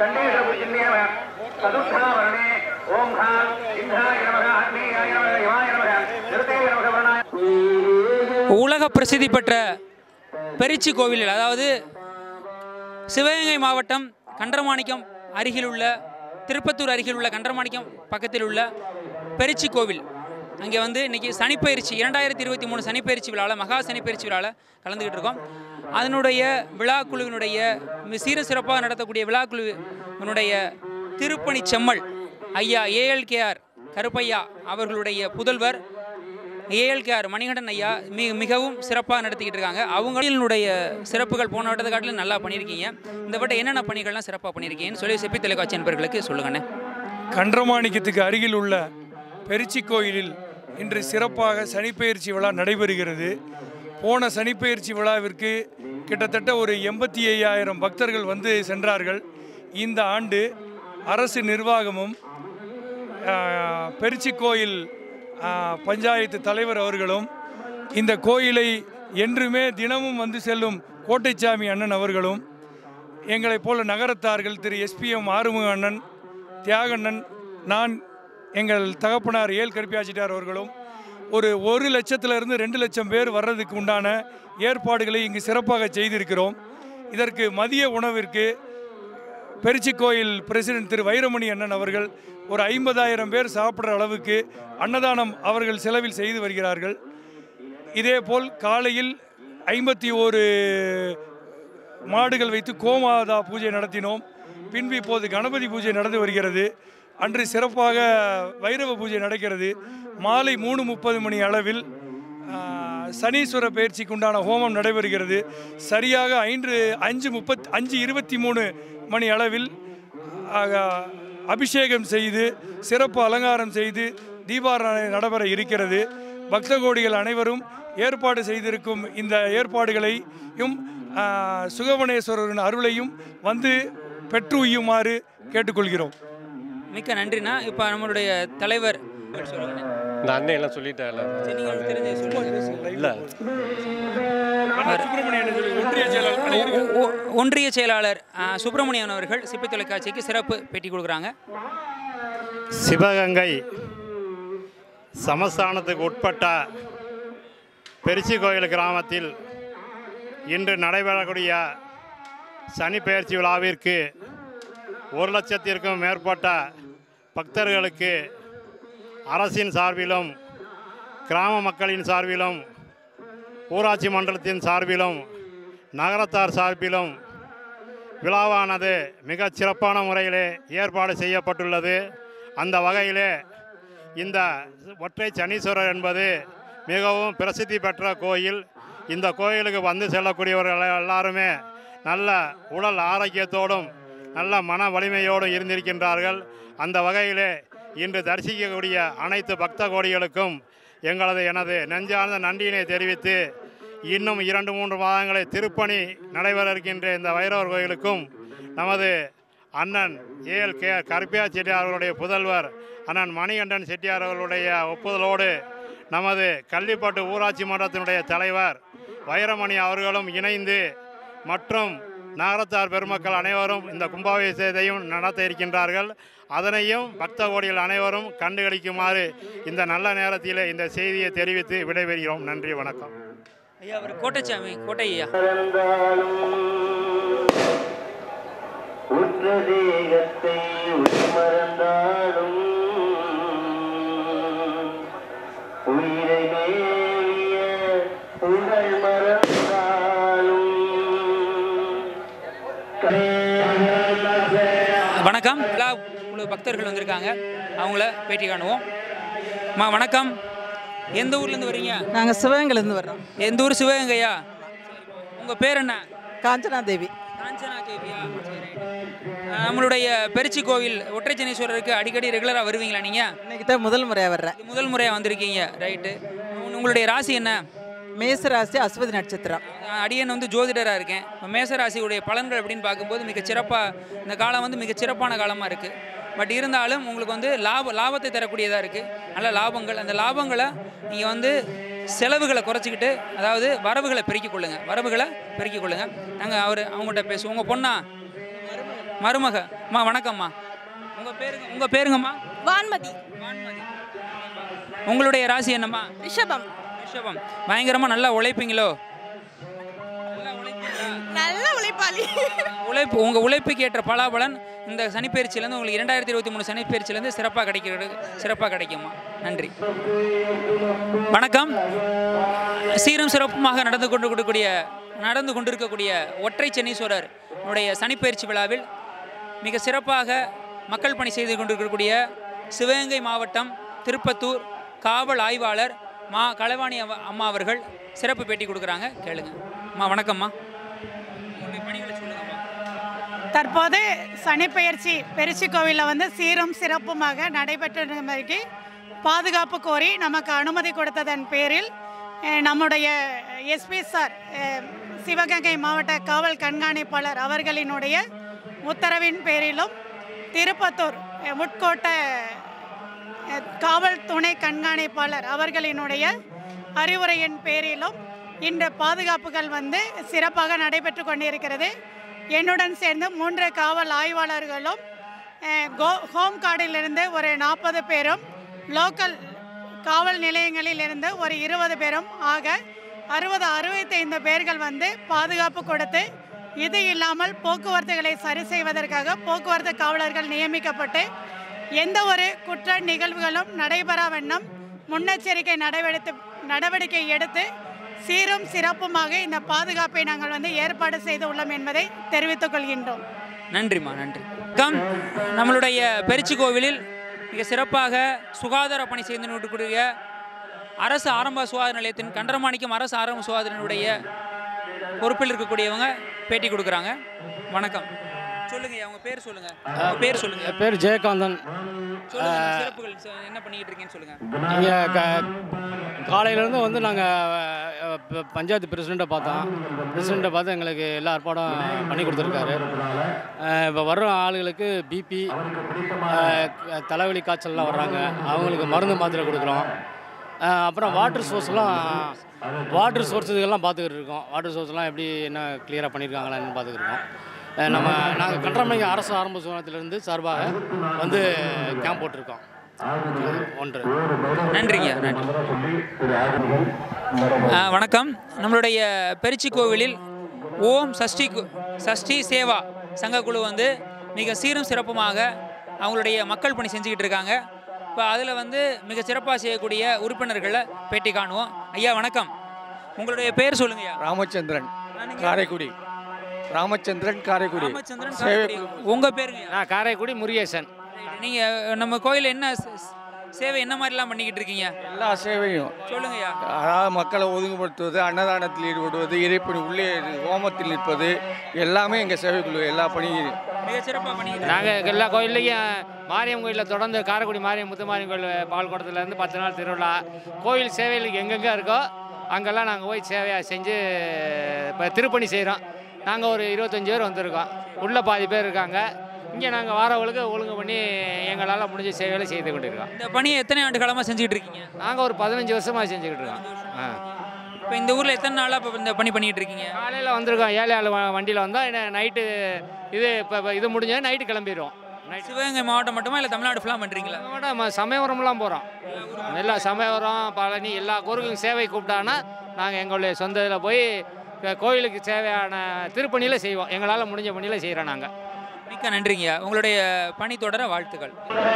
தண்டீஷபுஜின்யேவ சதுர்த்தாவரணே ஓம் com இந்திராய நமக அக்னியாய நமக யமாய நமக நிருதேய நமக வரணாய உலக பிரசித்தி பெற்ற பெரிச்சி கோவிலில் அதாவது சிவகங்கை மாவட்டம் கண்டரமாணிக்கம் அருகில் உள்ள திருப்பத்தூர் அருகில் உள்ள கண்டரமாணிக்கம் பக்கத்தில் உள்ள பெரிச்சி கோவில் அங்கே வந்து இன்னைக்கு சனிப்பயிற்சி இரண்டாயிரத்தி இருபத்தி மூணு சனிப்பயிற்சி விழாவில் மகா சனிப்பயிற்சி விழாவில் கலந்துக்கிட்டு இருக்கோம் அதனுடைய விழா குழுவினுடைய மி- சீர சிறப்பாக நடத்தக்கூடிய விழா குழுவினுடைய திருப்பணி செம்மல் ஐயா ஏஎல்கேஆர் கருப்பையா அவர்களுடைய புதல்வர் ஏஎல்கேஆர் மணிகண்டன் ஐயா மி மிகவும் சிறப்பாக நடத்திக்கிட்டு இருக்காங்க அவங்களுடைய சிறப்புகள் போன வட்டத்தை காட்டிலும் நல்லா பண்ணியிருக்கீங்க இந்த வட்டம் என்னென்ன பணிகள்லாம் சிறப்பாக பண்ணியிருக்கீங்கன்னு சொல்லி செப்பி தொலைக்காட்சி நண்பர்களுக்கு சொல்லுங்கண்ணே கன்றமாணிக்கத்துக்கு அருகில் உள்ள பெருச்சி கோயிலில் இன்று சிறப்பாக சனிப்பெயர்ச்சி விழா நடைபெறுகிறது போன சனிப்பெயர்ச்சி விழாவிற்கு கிட்டத்தட்ட ஒரு எண்பத்தி ஐயாயிரம் பக்தர்கள் வந்து சென்றார்கள் இந்த ஆண்டு அரசு நிர்வாகமும் ஆஹ், பெருச்சி கோயில் ஆஹ், பஞ்சாயத்து தலைவர் அவர்களும் இந்த கோயிலை என்றுமே தினமும் வந்து செல்லும் கோட்டைச்சாமி அண்ணன் அவர்களும் எங்களைப் போல நகரத்தார்கள் திரு எஸ்பிஎம் ஆறுமுக அண்ணன் தியாகண்ணன் நான் எங்கள் தகப்பனார் ஏல் கருப்பியாச்சிட்டார் அவர்களும் ஒரு ஒரு லட்சத்திலிருந்து ரெண்டு லட்சம் பேர் வர்றதுக்கு உண்டான ஏற்பாடுகளை இங்கு சிறப்பாக செய்திருக்கிறோம் இதற்கு மதிய உணவிற்கு பெருச்சி கோயில் பிரசிடென்ட் திரு வைரமணி அண்ணன் அவர்கள் ஒரு ஐம்பதாயிரம் பேர் சாப்பிட்ற அளவுக்கு அன்னதானம் அவர்கள் செலவில் செய்து வருகிறார்கள் இதேபோல் காலையில் ஐம்பத்தி ஓரு மாடுகள் வைத்து கோமாதா பூஜை நடத்தினோம் பின்பு இப்போது கணபதி பூஜை நடந்து வருகிறது அன்று சிறப்பாக வைரவ பூஜை நடக்கிறது மாலை மூணு முப்பது மணி அளவில் ஆ, சனீஸ்வர பயிற்சிக்கு உண்டான ஹோமம் நடைபெறுகிறது சரியாக ஐந்து அஞ்சு முப்பத் அஞ்சு இருபத்தி மூணு மணி அளவில் ஆக, அபிஷேகம் செய்து சிறப்பு அலங்காரம் செய்து தீபாராதனை நடைபெற இருக்கிறது பக்த கோடிகள் அனைவரும் ஏற்பாடு செய்திருக்கும் இந்த ஏற்பாடுகளையும் ஆ, சுகவனேஸ்வரரின் அருளையும் வந்து பெற்று உய்யுமாறு கேட்டுக்கொள்கிறோம் மிக்க நன்றிண்ணா இப்போ நம்மளுடைய தலைவர் சொல்லுங்கண்ணே இந்த அண்ணன் எல்லாம் சொல்லிட்டாங்கல்ல சரி, நீங்கள் தெரிஞ்ச சொல்லுங்க இல்லை சுப்பிரமணியன் சொல்லி ஒன்றிய செயலாளர் ஒ- ஒ- ஒன்றிய செயலாளர் ஆ, சுப்பிரமணியன் அவர்கள் சிப்பி தொலைக்காட்சிக்கு சிறப்பு பேட்டி கொடுக்குறாங்க சிவகங்கை சமஸ்தானத்துக்கு உட்பட்ட பெருச்சி கோயில் கிராமத்தில் இன்று நடைபெறக்கூடிய சனி பெயர்ச்சி விழாவிற்கு ஒரு லட்சத்திற்கும் மேற்பட்ட பக்தர்களுக்கு அரசின் சார்பிலும் கிராம மக்களின் சார்பிலும் ஊராட்சி மன்றத்தின் சார்பிலும் நகரத்தார் சார்பிலும் விழாவானது மிகச் சிறப்பான முறையிலே ஏற்பாடு செய்யப்பட்டுள்ளது அந்த வகையிலே இந்த ஒற்றை சனீஸ்வரர் என்பது மிகவும் பிரசித்தி பெற்ற கோயில் இந்த கோயிலுக்கு வந்து செல்லக்கூடியவர்கள் எல்லாருமே நல்ல உடல் ஆரோக்கியத்தோடும் நல்ல மன வலிமையோடும் இருந்திருக்கின்றார்கள் அந்த வகையிலே இன்று தரிசிக்கக்கூடிய அனைத்து பக்த கோடிகளுக்கும் எங்களது எனது நெஞ்சார்ந்த நன்றியினை தெரிவித்து இன்னும் இரண்டு மூன்று மாதங்களை திருப்பணி நடைபெற இருக்கின்ற இந்த வைரவர் கோயிலுக்கும் நமது அண்ணன் ஏஎல் கே கருப்பியா செட்டியார் அவர்களுடைய புதல்வர் அண்ணன் மணிகண்டன் செட்டியார் அவர்களுடைய ஒப்புதலோடு நமது கள்ளிப்பட்டு ஊராட்சி மன்றத்தினுடைய தலைவர் வைரமணி அவர்களும் இணைந்து மற்றும் நகரத்தார் பெருமக்கள் அனைவரும் இந்த கும்பாபிஷேகத்தையும் நடத்த இருக்கின்றார்கள் அதனையும் பக்த கோடிகள் அனைவரும் கண்டுகளிக்குமாறு இந்த நல்ல நேரத்தில் இந்த செய்தியை தெரிவித்து விடைபெறுகிறோம் நன்றி வணக்கம் ஐயா அவர் கோட்டைச்சாமி கோட்டை ஐயா உற்ற தேகத்தை உள்மறந்தாலும் உயிரை மேவிய உங்கள் மறந்தாலும் வணக்கம் விழா குழு பக்தர்கள் வந்திருக்காங்க அவங்கள பேட்டி காணுவோம் அம்மா வணக்கம் எந்த ஊர்லேருந்து வரீங்க நாங்கள் சிவகங்கையிலேருந்து வர்றோம் எந்த ஊர் சிவகங்கையா உங்கள் பேர் என்ன காஞ்சனா தேவி காஞ்சனா தேவியா சரி, right. அஹ், நம்மளுடைய பெருச்சி கோவில் ஒற்றைச்சனீஸ்வரருக்கு அடிக்கடி ரெகுலராக வருவீங்களா நீங்கள் இன்னைக்கு தான் முதல் முறையாக வர்றேன் இது முதல் முறையாக வந்திருக்கீங்க ரைட்டு உங்களுடைய ராசி என்ன மேச ராசி அஸ்வதி நட்சத்திரம் நான் அடியன் வந்து ஜோதிடராக இருக்கேன் இப்போ மேசராசியுடைய பலன்கள் அப்படின்னு பார்க்கும்போது மிக சிறப்பாக இந்த காலம் வந்து மிக சிறப்பான காலமாக இருக்குது பட் இருந்தாலும் உங்களுக்கு வந்து லாப லாபத்தை தரக்கூடியதாக இருக்குது நல்ல லாபங்கள் அந்த லாபங்களை நீங்கள் வந்து செலவுகளை குறைச்சிக்கிட்டு அதாவது வரவுகளை பெருக்கிக் கொள்ளுங்க வரவுகளை பெருக்கிக் கொள்ளுங்க நாங்கள் அவர் அவங்கள்ட்ட பேசுவோம் உங்கள் பொண்ணா மருமக அம்மா வணக்கம்மா உங்கள் பேருங்க உங்கள் பேருங்கம்மா வான்மதி வான்மதி. உங்களுடைய ராசி என்னம்மா ரிஷபம் ரிஷபம் பயங்கரமாக நல்லா உழைப்பீங்களோ நல்லா உழைப்பீங்களா நல்ல உழைப்பாளி உழைப்பு உங்கள் உழைப்புக்கு ஏற்ற பலாபலன் இந்த சனிப்பயிற்சியிலேருந்து உங்களுக்கு இரண்டாயிரத்தி இருபத்தி மூணு சனிப்பயிற்சியிலேருந்து சிறப்பாக கிடைக்கிறது சிறப்பாக கிடைக்குமா நன்றி வணக்கம் சீரும் சிறப்புமாக நடந்து கொண்டு கொடுக்கக்கூடிய நடந்து கொண்டிருக்கக்கூடிய ஒற்றை சனீஸ்வரர் உடைய சனிப்பயிற்சி விழாவில் மிக சிறப்பாக மக்கள் பணி செய்து கொண்டிருக்கக்கூடிய சிவகங்கை மாவட்டம் திருப்பத்தூர் காவல் ஆய்வாளர் மா களவாணி அவ- அம்மா அவர்கள் சிறப்பு பேட்டி கொடுக்குறாங்க கேளுங்க அம்மா வணக்கம்மா உங்களுடைய பணிகளை சொல்லுங்கம்மா தற்போது சனிப்பெயர்ச்சி பெருச்சி கோவிலில் வந்து சீரும் சிறப்புமாக நடைபெற்றமைக்கு பாதுகாப்பு கோரி நமக்கு அனுமதி கொடுத்ததன் பேரில் அஹ், நம்முடைய எஸ்பி சார் அஹ், சிவகங்கை மாவட்ட காவல் கண்காணிப்பாளர் அவர்களினுடைய உத்தரவின் பேரிலும் திருப்பத்தூர் அஹ், உட்கோட்ட அஹ், காவல் துணை கண்காணிப்பாளர் அவர்களினுடைய அறிவுரையின் பேரிலும் இந்த பாதுகாப்புகள் வந்து சிறப்பாக நடைபெற்று கொண்டிருக்கிறது என்னுடன் சேர்ந்து மூன்று காவல் ஆய்வாளர்களும் அஹ், கோ ஹோம் கார்டிலிருந்து ஒரு நாற்பது பேரும் லோக்கல் காவல் நிலையங்களில் இருந்து ஒரு இருபது பேரும் ஆக அறுபது அறுபத்தைந்து பேர்கள் வந்து பாதுகாப்பு கொடுத்து இது இல்லாமல் போக்குவரத்துகளை சரி செய்வதற்காக போக்குவரத்து காவலர்கள் நியமிக்கப்பட்டு எந்த ஒரு குற்ற நிகழ்வுகளும் நடைபெறா வண்ணம் முன்னெச்சரிக்கை நடவடிக்கை நடவடிக்கை எடுத்து சீரும் சிறப்புமாக இந்த பாதுகாப்பை நாங்கள் வந்து ஏற்பாடு செய்து உள்ளோம் என்பதை தெரிவித்துக் கொள்கின்றோம் நன்றிம்மா நன்றி கம் நம்மளுடைய பெருச்சி கோவிலில் மிக சிறப்பாக சுகாதார பணி செய்து கொண்டிருக்கக்கூடிய அரசு ஆரம்ப சுகாதார நிலையத்தின் கண்டரமாணிக்கம் அரசு ஆரம்ப சுகாதாரனுடைய பொறுப்பில் இருக்கக்கூடியவங்க பேட்டி கொடுக்குறாங்க வணக்கம் சொல்லுங்க அவங்க பேர் சொல்லுங்க உங்க பேர் சொல்லுங்க என் பேர் ஜெயகாந்தன் சொல்லுங்க உங்க சிறப்புகள் சொ- என்ன பண்ணிட்டு இருக்கீங்கன்னு சொல்லுங்க இங்கே க காலையிலேருந்து வந்து நாங்கள் பஞ்சாயத்து பிரசிடெண்ட்டை பார்த்தோம் பிரசிடெண்ட்டை பார்த்து எங்களுக்கு எல்லா ஏற்பாடும் பண்ணி கொடுத்துருக்காரு இப்போ வர்ற ஆளுகளுக்கு பிபி தலைவலி காய்ச்சல்லாம் வர்றாங்க அவங்களுக்கு மருந்து மாத்திரை கொடுக்குறோம் அஹ், அப்புறம் வாட்டர் சோர்ஸ்லாம் வாட்டர் சோர்ஸ் இதெல்லாம் பார்த்துக்கிட்டு இருக்கோம் வாட்டர் சோர்ஸ்லாம் எப்படி என்ன கிளியராக பண்ணியிருக்காங்களான்னு பார்த்துக்கிட்டு இருக்கோம் அஹ், நம்ம நாங்கள் கன்றமங்கை அரசு ஆரம்ப சுகாதாரத்திலிருந்து சார்பாக வந்து கேம்ப் போட்டிருக்கோம் ஒன்று நன்றிங்க நன்றி ஆ, வணக்கம் நம்மளுடைய பெருச்சி கோவிலில் ஓம் சஷ்டி கு- சஷ்டி சேவா சங்கக்குழு வந்து மிக சீரும் சிறப்புமாக அவங்களுடைய மக்கள் பணி செஞ்சுக்கிட்டு இருக்காங்க இப்போ அதில் வந்து மிக சிறப்பாக செய்யக்கூடிய உறுப்பினர்களை பேட்டி காணுவோம் ஐயா வணக்கம் உங்களுடைய பேர் சொல்லுங்க ஐயா ராமச்சந்திரன் காரைக்குடி ராமச்சந்திரன் காரைக்குடி ராமச்சந்திரன் சேவை காரைக்குடி. உங்க பேருங்க ஐயா? நான் காரைக்குடி முருகேசன் நீங்க நம்ம கோயிலில் என்ன சே- சேவை என்ன மாதிரிலாம் பண்ணிக்கிட்டு இருக்கீங்க எல்லா சேவையும் சொல்லுங்க ஐயா அதாவது மக்களை ஒதுங்குபடுத்துவது அன்னதானத்தில் ஈடுபடுவது இறைப்பணி உள்ளே ஹோமத்தில் நிற்பது எல்லாமே எங்கள் சேவைக்குழு எல்லா பணியும் மிக சிறப்பாக பண்ணிக்கிட்டு நாங்கள் எல்லா கோயில்லையும் மாரியம் கோயிலில் தொடர்ந்து காரைக்குடி மாரியம் முத்துமாரியம் கோயில் பால்குடத்துலேருந்து பத்து நாள் திருவிழா கோயில் சேவைகள் எங்கெங்கே இருக்கோ அங்கெல்லாம் நாங்கள் போய் சேவையாக செஞ்சு இப்போ திருப்பணி செய்கிறோம் நாங்கள் ஒரு இருபத்தஞ்சி பேர் வந்திருக்கோம் உள்ளே பாதி பேர் இருக்காங்க இங்கே நாங்கள் வாரவங்களுக்கு ஒழுங்கு பண்ணி எங்களால் முடிஞ்ச சேவைகளை செய்து கொண்டிருக்கோம் இந்த பணியை எத்தனை ஆண்டு காலமாக செஞ்சுக்கிட்டு இருக்கீங்க நாங்கள் ஒரு பதினஞ்சு வருஷமாக செஞ்சுக்கிட்டு இருக்கோம் ஆ இப்போ இந்த ஊரில் எத்தனை நாளாக இப்போ இந்த பணி பண்ணிக்கிட்டு இருக்கீங்க காலையில் வந்திருக்கோம் ஏழை ஆள் வண்டியில் வந்தால் நைட்டு இது இப்போ இது முடிஞ்சா நைட்டு கிளம்பிடுவோம் நைட்டு சிவகங்கை மாவட்டம் மட்டுமா இல்லை தமிழ்நாடு ஃபுல்லாக பண்ணுறீங்களா நம்ம சமயபுரம்லாம் போகிறோம் எல்லா சமயபுரம் பழனி எல்லா கோருக்கும் சேவை கூப்பிட்டாங்கன்னா நாங்கள் எங்களுடைய சொந்த இதில் போய் க- கோயிலுக்கு தேவையான திருப்பணியில் செய்வோம் எங்களால் முடிஞ்ச பணியில் செய்கிறோம் நாங்கள் மிக்க நன்றிங்கய்யா உங்களுடைய பணி தொடர வாழ்த்துக்கள்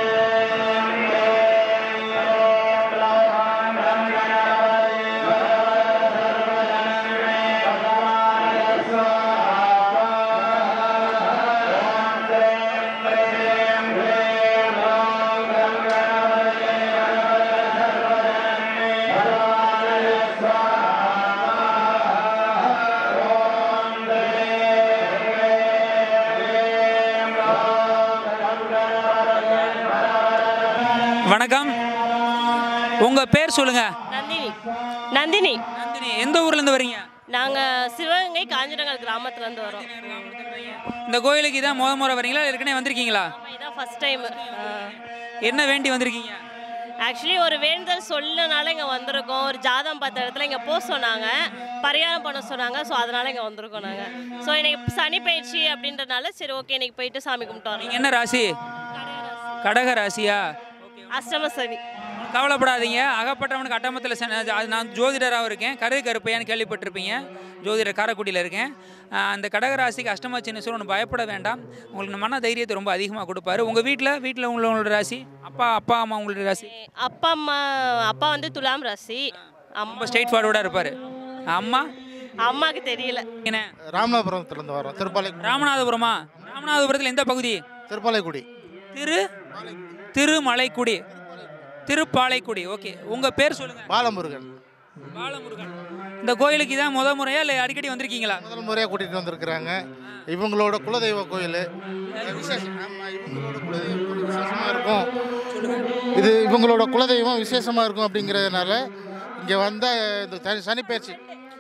வணக்கம் உங்கள் பேர் சொல்லுங்கள் நந்தினி நந்தினி நந்தினி எந்த ஊர்லேருந்து வரீங்க நாங்கள் சிவகங்கை காஞ்சிநகர் கிராமத்துலேருந்து வரோம் இந்த கோயிலுக்கு இதான் முத முறை வரீங்களா ஏற்கனவே வந்திருக்கீங்களா ஆமாம் இதான் ஃபஸ்ட் டைம் என்ன வேண்டி வந்திருக்கீங்க ஆக்சுவலி ஒரு வேண்டுதல் சொல்லனால இங்கே வந்திருக்கோம் ஒரு ஜாதகம் பார்த்த இடத்துல இங்கே போக சொன்னாங்க பரிகாரம் பண்ண சொன்னாங்க ஸோ அதனால இங்கே வந்திருக்கோம் நாங்கள் ஸோ இன்னைக்கு சனி பயிற்சி அப்படின்றனால சரி ஓகே இன்னைக்கு போயிட்டு சாமி கும்பிட்டு வரோம் நீங்கள் என்ன ராசி கடக ராசியா அஷ்டம சனி கவலைப்படாதீங்க அகப்பட்டவனுக்கு அட்டமத்தில் சனி அது நான் ஜோதிடராகவும் இருக்கேன் கரு கருப்பையான்னு கேள்விப்பட்டிருப்பீங்க ஜோதிடர் காரைக்குடியில் இருக்கேன் ஆஹ் அந்த கடகராசிக்கு அஷ்டம சின்னீஸ்வரன் ஒன்று பயப்பட வேண்டாம் உங்களுக்கு மன தைரியத்தை ரொம்ப அதிகமாக கொடுப்பாரு உங்கள் வீட்டில் வீட்டில் உங்களோட ராசி அப்பா அப்பா அம்மா உங்களுடைய ராசி அப்பா அம்மா அப்பா வந்து துலாம் ராசி ரொம்ப அம்மா ஸ்ட்ரெயிட் ஃபார்வர்டாக இருப்பார் அம்மா அம்மாவுக்கு தெரியல என்ன ராமநாதபுரத்துலேருந்து வரோம் திருப்பாலை ராமநாதபுரமா ராமநாதபுரத்தில் எந்த பகுதி திருப்பாலைக்குடி திரு திருமலைக்குடி திருப்பாலைக்குடி ஓகே உங்கள் பேர் சொல்லுங்கள் பாலமுருகன் பாலமுருகன் இந்த கோயிலுக்கு இதான் முத முறையா இல்லை அடிக்கடி வந்திருக்கீங்களா முதல் முறையாக கூட்டிகிட்டு வந்திருக்கிறாங்க இவங்களோட குலதெய்வ கோயில் விசேஷம் ஆமாம் இவங்களோட குலதெய்வம் விசேஷமாக இருக்கும் இது இவங்களோட குலதெய்வம் விசேஷமாக இருக்கும் அப்படிங்கிறதுனால இங்கே வந்தால் இந்த சனி சனிப்பயிற்சி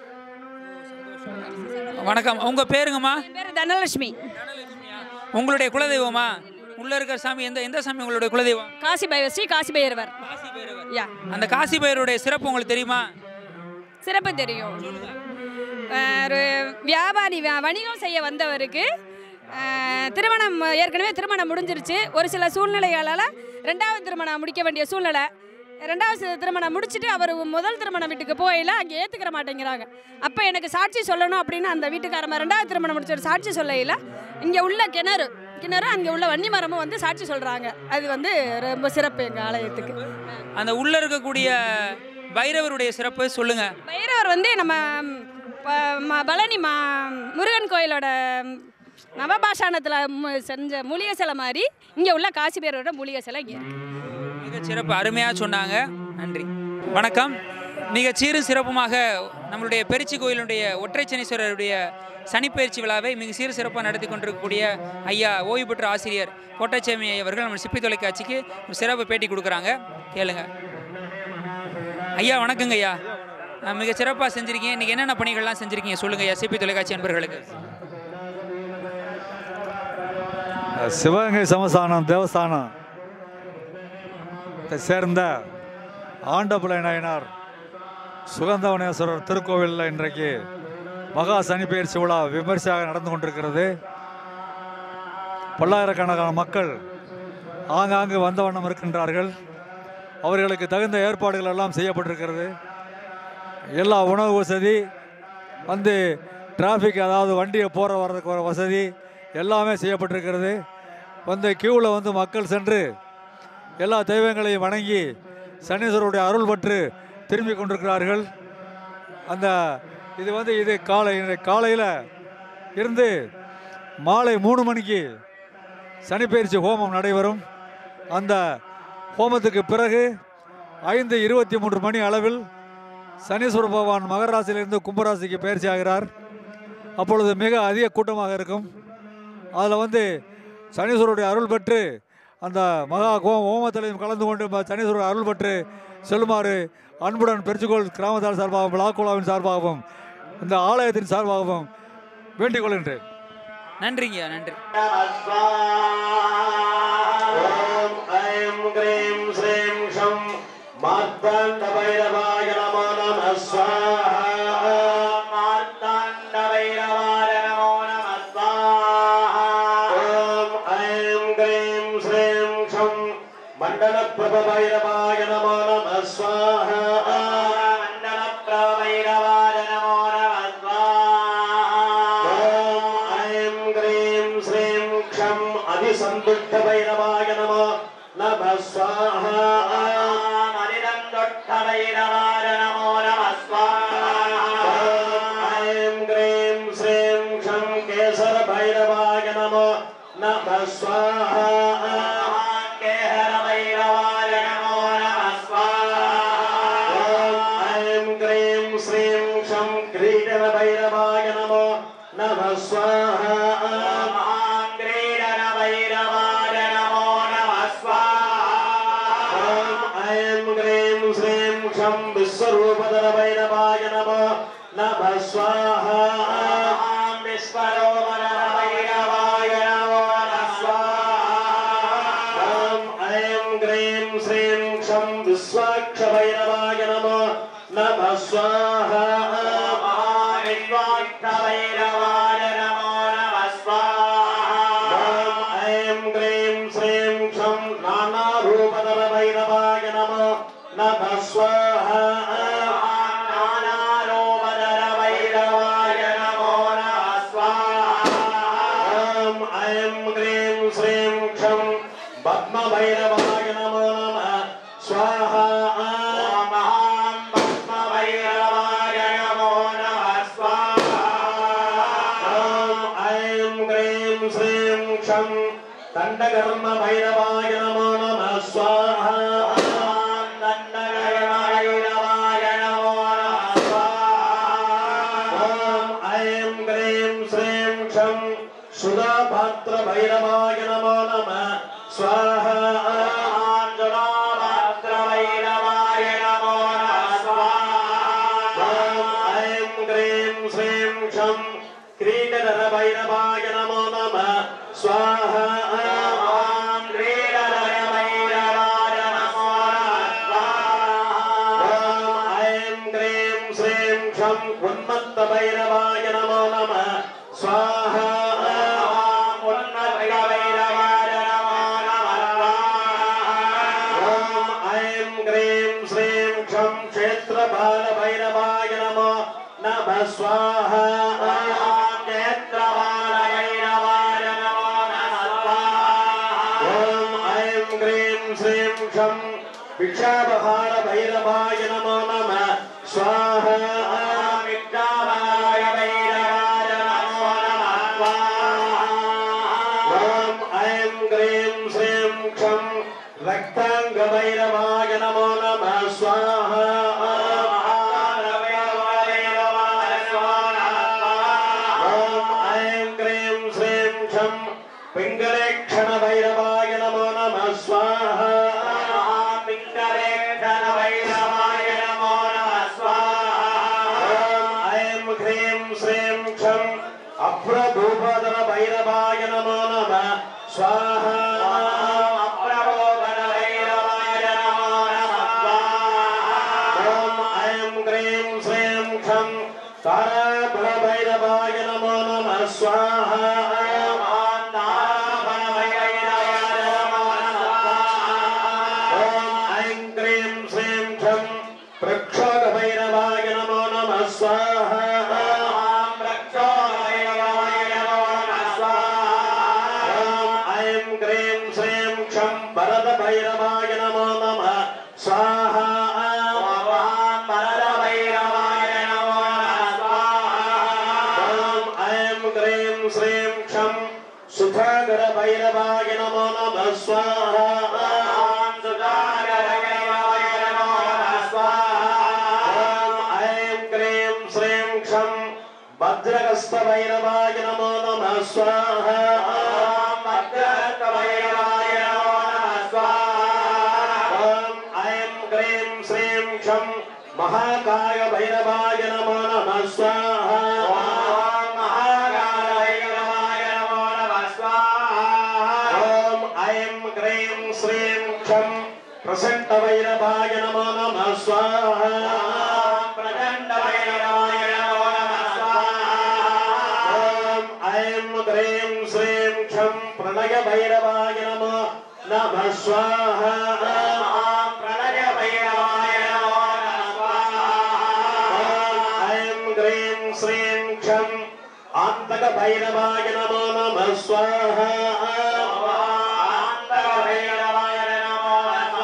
வணக்கம் உங்க பேருங்கம்மா பேர் தனலட்சுமி உங்களுடைய குலதெய்வமா உள்ள இருக்கிற சாமி எந்த எந்த சாமி உங்களுடைய குலதெய்வம் காசி பைரவர் ஸ்ரீ காசி பைரவர் யா அந்த காசி பையருடைய சிறப்பு உங்களுக்கு தெரியுமா சிறப்பு தெரியும் அஹ் ஒரு வியாபாரி வ- வணிகம் செய்ய வந்தவருக்கு அஹ், திருமணம் ஏற்கனவே திருமணம் முடிஞ்சிருச்சு ஒரு சில சூழ்நிலைகளால் ரெண்டாவது திருமணம் முடிக்க வேண்டிய சூழ்நிலை ரெண்டாவது சி- திருமணம் முடிச்சுட்டு அவர் முதல் திருமண வீட்டுக்கு போயில அங்கே ஏற்றுக்கிற மாட்டேங்கிறாங்க அப்போ எனக்கு சாட்சி சொல்லணும் அப்படின்னு அந்த வீட்டுக்காரமா ரெண்டாவது திருமணம் முடிச்சவர் சாட்சி சொல்லையில் இங்கே உள்ள கிணறு கிணறு அங்கே உள்ள வன்னி மரமும் வந்து சாட்சி சொல்கிறாங்க அது வந்து ரொம்ப சிறப்பு எங்கள் ஆலயத்துக்கு அந்த உள்ள இருக்கக்கூடிய பைரவருடைய சிறப்பு சொல்லுங்க பைரவர் வந்து நம்ம ம், ப- ம- பழனி மா முருகன் கோயிலோட ம், நவபாஷாணத்தில் மு- செஞ்ச மூலிகை சிலை மாதிரி இங்கே உள்ள காசி பேரோட மூலிகை சிலை இங்கே இருக்கு மிக சிறப்பு அருமையா சொன்னாங்க நன்றி வணக்கம் மிக சீரு சிறப்புமாக நம்மளுடைய பெருச்சி கோயிலுடைய ஒற்றை சனீஸ்வரருடைய சனிப்பயிற்சி விழாவை மிக சீரு சிறப்பாக நடத்தி கொண்டிருக்கக்கூடிய ஐயா ஓய்வு பெற்ற ஆசிரியர் கோட்டச்சாமி அவர்கள் நம்ம சிப்பி தொலைக்காட்சிக்கு ஒரு சிறப்பு பேட்டி கொடுக்குறாங்க கேளுங்க ஐயா வணக்கங்க ஐயா அஹ் மிக சிறப்பாக செஞ்சிருக்கீங்க இன்னைக்கு என்னென்ன பணிகள்லாம் செஞ்சிருக்கீங்க சொல்லுங்க ஐயா சிப்பி தொலைக்காட்சி நண்பர்களுக்கு சிவகங்கை சமஸ்தானம் தேவஸ்தானம் சேர்ந்த ஆண்டபுலை நாயனார் சுகந்தவனேஸ்வரர் திருக்கோவிலில் இன்றைக்கு மகா சனி பயிற்சி விழா விமர்சையாக நடந்து கொண்டிருக்கிறது பல்லாயிரக்கணக்கான மக்கள் ஆங்காங்கு வந்த வண்ணம் இருக்கின்றார்கள் அவர்களுக்கு தகுந்த ஏற்பாடுகள் எல்லாம் செய்யப்பட்டிருக்கிறது எல்லா உணவு வசதி வந்து டிராஃபிக் அதாவது வண்டியை போகிற வர்றதுக்கு வர வசதி எல்லாமே செய்யப்பட்டிருக்கிறது வந்து கியூவில் வந்து மக்கள் சென்று எல்லா தெய்வங்களையும் வணங்கி சனீஸ்வரருடைய அருள் பெற்று திரும்பி கொண்டிருக்கிறார்கள் அந்த இது வந்து இது காலை காலையில் இருந்து மாலை மூணு மணிக்கு சனிப்பெயர்ச்சி ஹோமம் நடைபெறும் அந்த ஹோமத்துக்கு பிறகு ஐந்து இருபத்தி மூன்று மணி அளவில் சனீஸ்வர பகவான் மகர ராசியிலிருந்து கும்பராசிக்கு பயிற்சி ஆகிறார் அப்பொழுது மிக அதிக கூட்டமாக இருக்கும் அதில் வந்து சனீஸ்வரருடைய அருள் பெற்று அந்த மகா கோ ஹோமத்திலையும் கலந்து கொண்டு ம- சனீஸ்வரர் அருள் பெற்று செல்லுமாறு அன்புடன் பெருச்சுக்கோள் கிராமத்தார் சார்பாகவும் விழாக்குழாவின் சார்பாகவும் இந்த ஆலயத்தின் சார்பாகவும் வேண்டிக் கொள்கின்றேன் நன்றிங்க நன்றி ஓம் ஐம் கிரீம் ஸ்ரீம் ஷம் மார்த்தாண்ட பைரவாய நமோ நம ஸ்வாஹா மார்த்தாண்ட பைரவாய நமோ நம ஸ்வாஹா ஓம் ஐம் கிரீம் ஸ்ரீம் ஷம் மண்டல பிரப பைரவாய நமோ நம ஸ்வாஹா மண்டல பிரப பைரவாய நமோ நம ஸ்வாஹா ஓம் ஐம் கிரீம் ஸ்ரீம் க்ஷம் அதிசந்துஷ்ட பைரவாய நமோ நம ஸ்வாஹா அதிதந்தொட்ட பைரவாய நமோ நம ஸ்வாஹா ஐம் கிரீம் ஸ்ரீம் க்ஷம் கேசர பைரவாய நமோ நம ஸ்வாஹா கேஹர பைரவாய நமோ நம ஸ்வாஹா ஐம் கிரீம் ஸ்ரீம் க்ஷம் கிரீடன பைரவாய நமோ நம ஸ்வாஹா கிரீடன பைரவாய நமோ நம ஸ்வாஹா ஐம் கிரீம் ஸ்ரீம் க்ஷம் விஸ்வரூபதர பைரவாய நமோ நம ஸ்வாஹா விஸ்வரூபதர பைரவாய நமோ நம ஸ்வாஹா ஐம் கிரீம் ஸ்ரீம் க்ஷம் ऐं ह्रीं श्रीं क्षं पद्मभैरवाय नमो नमः स्वाहा ॐ महां पद्मभैरवाय नमो नमः स्वाहा ॐ ऐं ह्रीं श्रीं क्षं दण्डकर्मभैरवाय नमो नमः स्वाहा ॐ दण्डकर्मभैरवाय नमो नमः स्वाहा ॐ ऐं ह्रीं श्रीं क्षं सुधापात्रभैरवाय नमो नमः स्वाहा ॐ सुधापात्रभैरवाय नमो नमः स्वाहा ॐ ऐं ह्रीं श्रीं क्षं क्रीडनरभैरवाय नमो नमः स्वाहा ॐ क्रीडनरभैरवाय नमो नमः स्वाहा ॐ ऐं ह्रीं श्रीं क्षं उन्मत्तभैरवाय नमो नमः स्वाहा ॐ उन्मत्तभैरवाय नमो नमः ॐ ऐं ह्रीं श्रीं क्षं क्षेत्रबालभैरवाय नमो नमः स्वाहा ॐ क्षेत्रबालभैरवाय नमो नमः स्वाहा ॐ ऐं ह्रीं श्रीं क्षं भिक्षाबहारभैरवाय नमो नमः स्वाहा ॐ भिक्षाबहारभैरवाय नमो नमः स्वाहा ॐ ऐं ह्रीं श्रीं क्षं रक्ताङ्गभैरवाय नमो नमः स्वाहा ॐ ऐं ह्रीं श्रीं क्षं पिङ्गलेक्षणभैरवाय नमो नमः स्वाहा पिङ्गलेक्षणभैरवाय नमो नमः स्वाहा ॐ ऐं ह्रीं श्रीं क्षं अप्रभूपदरभैरवाय नमो नमः स्वाहा अप्रभूपदरभैरवाय नमो नमः स्वाहा ॐ ऐं ह्रीं श्रीं क्षं ताराबलभैरवाय नमो नमः स्वाहा ॐ ताराबलभैरवाय नमो नमः ॐ ऐं ह्रीं श्रीं क्षं प्रक्षोभैरवाय नमो नमः स्वाहा ॐ प्रक्षोभैरवाय नमो नमः स्वाहा ॐ ऐं ह्रीं श्रीं क्षं वरदभैरवाय नमो नमः स्वाहा ॐ वरदभैरवाय नमो नमः स्वाहा ॐ ऐं ह्रीं श्रीं क्षं सुधागरभैरवाय नमो नमः स्वाहा ॐ सुधागरभैरवाय नमो नमः स्वाहा ॐ ऐं ह्रीं श्रीं क्षं भद्रहस्तभैरवाय नमो नमः स्वाहा ॐ भद्रहस्तभैरवाय नमो नमः स्वाहा ॐ ऐं ह्रीं श्रीं क्षं महाकायभैरवाय नमो नमः स्वाहा ॐ महाकायभैरवाय नमो नमः स्वाहा ॐ ऐं ह्रीं श्रीं क्षं प्रसन्नभैरवाय नमो नमः स्वाहा ॐ प्रचण्डभैरवाय नमो नमः स्वाहा ॐ ऐं ह्रीं श्रीं क्षं प्रणयभैरवाय नमो नमः स्वाहा ॐ प्रणयभैरवाय नमो नमः स्वाहा ॐ ऐं ह्रीं श्रीं क्षं आन्तकभैरवाय नमो नमः स्वाहा ॐ आन्तकभैरवाय नमो नमः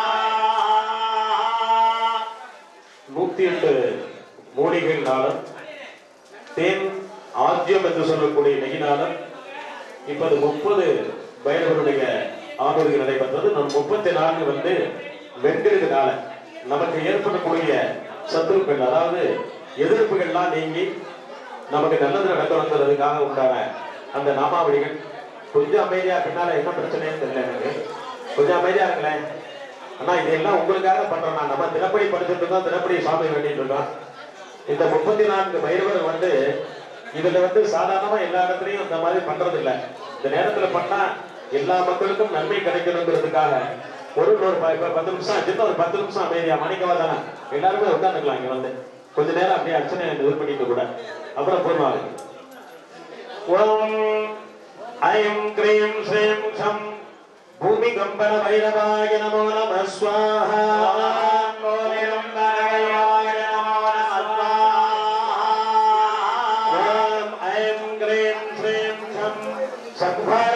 स्वाहा நூத்தி எட்டு மூலிகைகளாலும் தேன் ஆஜ்யம் என்று சொல்லக்கூடிய நெகினாலும் இப்போது முப்பது பைரவருடைய ஆரோக்கியம் நடைபெற்றது நம் முப்பத்தி நான்கு வந்து வெண்கெடுக்கனால நமக்கு ஏற்படக்கூடிய சத்துருக்கள் அதாவது எதிர்ப்புகள்லாம் நீங்கி நமக்கு நல்லது நடக்கணுங்கிறதுக்காக உண்டான அந்த நாமாவளிகள் கொஞ்சம் அமைதியா பின்னால என்ன பிரச்சனைன்னு தெரியல எனக்கு கொஞ்சம் அமைதியா இருங்களேன் அண்ணா இதெல்லாம் உங்களுக்காக பண்றோம் நான் நம்ம தினப்படி படிச்சுட்டு இருக்கோம் தினப்படி சாமி வேண்டிட்டு இருக்கோம் இந்த முப்பத்தி நான்கு பைரவர் வந்து இதுல வந்து சாதாரணமா எல்லா இடத்துலயும் இந்த மாதிரி பண்றது இல்ல இந்த நேரத்துல பண்ணா எல்லா மக்களுக்கும் நன்மை கிடைக்கணுங்கிறதுக்காக ஒரு ஒரு ப- ப- பத்து நிமிஷம் சின்ன ஒரு பத்து நிமிஷம் அமைதியா மணிக்கவா தானே எல்லாருமே உட்காந்துக்கலாம் இங்க வந்து கொஞ்ச நேரம் அப்படியே அர்ச்சனை இது பண்ணிட்டு கூட அப்புறம் பூர்ணாவதி ஓம் ஐம் க்ரீம் ஸ்ரீம் ஷம் भूमिकम्पन भैरवाय नमो नमः स्वाहा भूमिकम्पन भैरवाय नमो नमः स्वाहा ॐ ऐं क्रीं श्रीं छं சத்பாகியம்